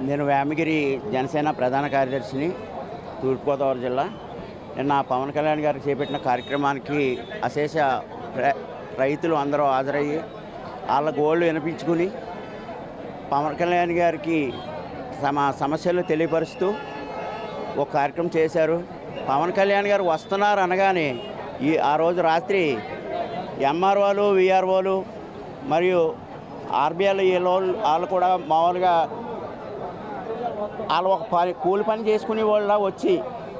నేను వేమగిరి జనసేన ప్రధాన కార్యదర్శిని తూర్పుగోదావరి జిల్లా నిన్న పవన్ కళ్యాణ్ గారు చేపట్టిన కార్యక్రమానికి అశేష ర- రైతులు అందరూ హాజరయ్యి వాళ్ళ గోళ్ళు వినిపించుకుని పవన్ కళ్యాణ్ గారికి తమ సమస్యలు తెలియపరుస్తూ ఒక కార్యక్రమం చేశారు పవన్ కళ్యాణ్ గారు వస్తున్నారు అనగానే ఈ ఆ రోజు రాత్రి ఎంఆర్ఓలు విఆర్ఓలు మరియు ఆర్బీఐలు వీళ్ళు వాళ్ళు కూడా మామూలుగా వాళ్ళు ఒక పని కూలి పని చేసుకునే వాళ్ళ వచ్చి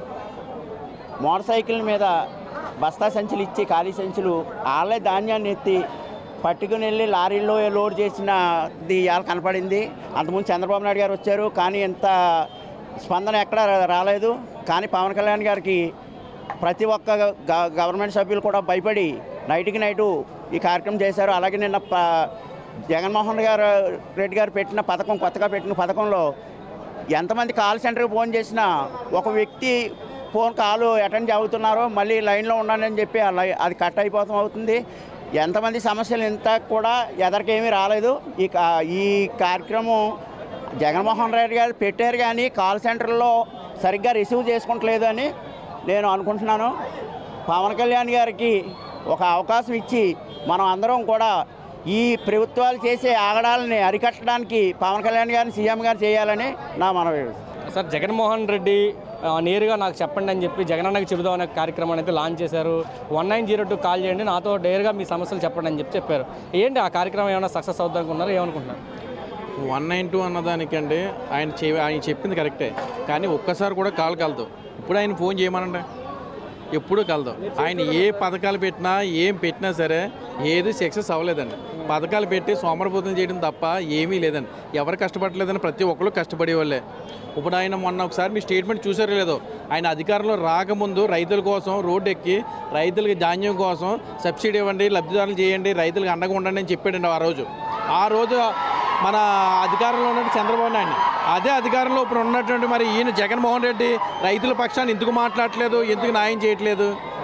మోటార్ సైకిల్ మీద బస్తా సంచులు ఇచ్చి ఖాళీ సంచులు వాళ్ళే ధాన్యాన్ని ఎత్తి పట్టుకుని వెళ్ళి లారీల్లో లోడ్ చేసినది ఇవాళ కనపడింది అంతకుముందు చంద్రబాబు నాయుడు గారు వచ్చారు కానీ ఇంత స్పందన ఎక్కడ రాలేదు కానీ పవన్ కళ్యాణ్ గారికి ప్రతి ఒక్క గ- గవర్నమెంట్ సభ్యులు కూడా భయపడి నైట్కి నైటు ఈ కార్యక్రమం చేశారు అలాగే నిన్న ప- జగన్మోహన్ గారు రెడ్డి గారు పెట్టిన పథకం కొత్తగా పెట్టిన పథకంలో ఎంతమంది కాల్ సెంటర్కి ఫోన్ చేసినా ఒక వ్యక్తి ఫోన్ కాల్ అటెండ్ అవుతున్నారో మళ్ళీ లైన్లో ఉండండి చెప్పి ఆ లై- అది కట్ అయిపోతాం అవుతుంది ఎంతమంది సమస్యలు ఇంత కూడా ఎదరికేమీ రాలేదు ఈ కా- ఈ కార్యక్రమం జగన్మోహన్ రెడ్డి గారు పెట్టారు కానీ కాల్ సెంటర్లో సరిగ్గా రిసీవ్ చేసుకుంటలేదు అని నేను అనుకుంటున్నాను పవన్ కళ్యాణ్ గారికి ఒక అవకాశం ఇచ్చి మనం అందరం కూడా ఈ ప్రభుత్వాలు చేసే ఆగడాలని అరికట్టడానికి పవన్ కళ్యాణ్ గారిని సీఎం గారు చేయాలని నా మనవి సార్ జగన్మోహన్ రెడ్డి ఆ, నేరుగా నాకు చెప్పండి అని చెప్పి జగనన్నకి చెబుదాం అనే కార్యక్రమాన్ని అయితే లాంచ్ చేశారు one nine zero two call చేయండి నాతో నేరుగా మీ సమస్యలు చెప్పండి అని చెప్పి చెప్పారు ఏంటి ఆ కార్యక్రమం ఏమైనా సక్సెస్ అవుద్ది అనుకున్నారు ఏమనుకుంటున్నారు వన్ నైన్ టూ అన్నదానికండి ఆయన చే ఆయన చెప్పింది కరెక్టే కానీ ఒక్కసారి కూడా కాల్ కలదు ఇప్పుడు ఆయన ఫోన్ చేయమనండి ఎప్పుడూ కలదు ఆయన ఏ పథకాలు పెట్టినా ఏం పెట్టినా సరే ఏది సక్సెస్ అవ్వలేదండి పథకాలు పెట్టి సోమరపోతం చేయడం తప్ప ఏమీ లేదండి ఎవరు కష్టపడలేదని ప్రతి ఒక్కరు కష్టపడే వాళ్ళే ఇప్పుడు ఆయన మొన్న ఒకసారి మీ స్టేట్మెంట్ చూసారో లేదో ఆయన అధికారంలో రాకముందు రైతుల కోసం రోడ్డు ఎక్కి రైతులకి ధాన్యం కోసం సబ్సిడీ ఇవ్వండి లబ్ధిదారులు చేయండి రైతులకు అండగా ఉండండి అని చెప్పాడండి ఆ రోజు ఆ రోజు మన అధికారంలో ఉన్నట్టు చంద్రబాబు నాయుడు అదే అధికారంలో ఇప్పుడు ఉన్నటువంటి మరి ఈయన జగన్మోహన్ రెడ్డి రైతుల పక్షాన్ని ఎందుకు మాట్లాడట్లేదు ఎందుకు న్యాయం చేయట్లేదు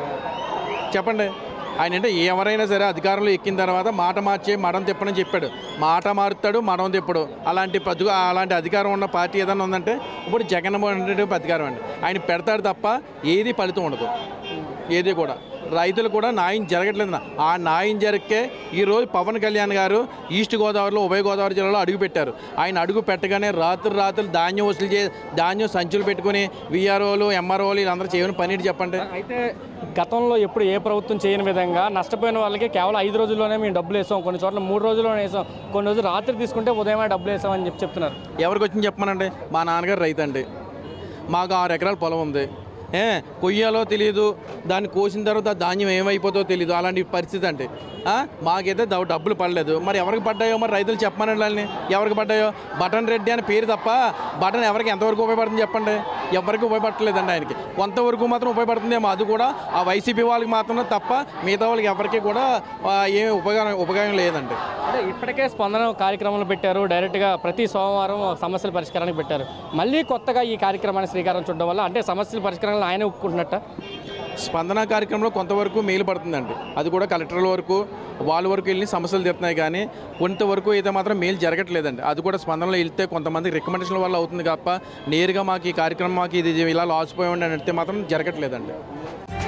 చెప్పండి ఆయన అంటే ఎవరైనా సరే అధికారంలో ఎక్కిన తర్వాత మాట మార్చే మడం తిప్పనని చెప్పాడు మాట మారుతాడు మడం తిప్పడు అలాంటి పదు అలాంటి అధికారం ఉన్న పార్టీ ఏదైనా ఉందంటే ఇప్పుడు జగన్మోహన్ రెడ్డి అధికారం అండి ఆయన పెడతాడు తప్ప ఏది ఫలితం ఉండదు ఏది కూడా రైతులు కూడా న్యాయం జరగట్లేదు నా- ఆ న్యాయం జరిగే ఈరోజు పవన్ కళ్యాణ్ గారు ఈస్ట్ గోదావరిలో ఉభయ గోదావరి జిల్లాలో అడుగు పెట్టారు ఆయన అడుగు పెట్టగానే రాత్రి రాత్రులు ధాన్యం వసూలు చే ధాన్యం సంచులు పెట్టుకుని విఆర్ఓలు ఎంఆర్ఓలు వీళ్ళందరూ చేయని పని ఏంటి చెప్పండి అయితే గతంలో ఎప్పుడు ఏ ప్రభుత్వం చేయని విధంగా నష్టపోయిన వాళ్ళకి కేవలం ఐదు రోజుల్లోనే మేము డబ్బులు వేసాం కొన్ని చోట్ల మూడు రోజుల్లోనే వేసాం కొన్ని రోజులు రాత్రి తీసుకుంటే ఉదయమే డబ్బులు వేసాం అని చెప్పి చెప్తున్నారు ఎవరికి వచ్చింది చెప్పమనండి మా నాన్నగారు రైతు అండి మాకు ఆరు ఎకరాల పొలం ఉంది ఏ కొయ్యాలో తెలియదు దాన్ని కోసిన తర్వాత ఆ ధాన్యం ఏమైపోతుందో తెలియదు అలాంటి పరిస్థితి అండి ఆ, మాకైతే ద- డబ్బులు పడలేదు మరి ఎవరికి పడ్డాయో మరి రైతులు చెప్పమనండి వాళ్ళని ఎవరికి పడ్డాయో బటన్ రెడ్డి అని పేరు తప్ప బటన్ ఎవరికి ఎంతవరకు ఉపయోగపడుతుంది చెప్పండి ఎవరికి ఉపయోగపడలేదండి ఆయనకి కొంతవరకు మాత్రం ఉపయోగపడుతుందేమో అది కూడా ఆ వైసీపీ వాళ్ళకి మాత్రమే తప్ప మిగతా వాళ్ళకి ఎవరికి కూడా ఆ, ఏమీ ఉపయోగం ఉపయోగం లేదండి అంటే ఇప్పటికే స్పందన కార్యక్రమాలు పెట్టారు డైరెక్ట్గా ప్రతి సోమవారం సమస్యల పరిష్కారానికి పెట్టారు మళ్ళీ కొత్తగా ఈ కార్యక్రమాన్ని శ్రీకారం చుట్టడం వల్ల అంటే సమస్యల పరిష్కారాలు ఆయనే ఒప్పుకుంటున్నట్ట స్పందన కార్యక్రమంలో కొంతవరకు మేలు పడుతుందండి అది కూడా కలెక్టర్ల వరకు వాళ్ళ వరకు వెళ్ళి సమస్యలు తీరుతున్నాయి కానీ కొంతవరకు అయితే మాత్రం మేలు జరగట్లేదండి అది కూడా స్పందనలో వెళ్తే కొంతమంది రికమెండేషన్ వల్ల అవుతుంది తప్ప నేరుగా మాకు ఈ కార్యక్రమం మాకు ఇది ఇలా లాస్ పోయి ఉండి అని అంటే మాత్రం జరగట్లేదండి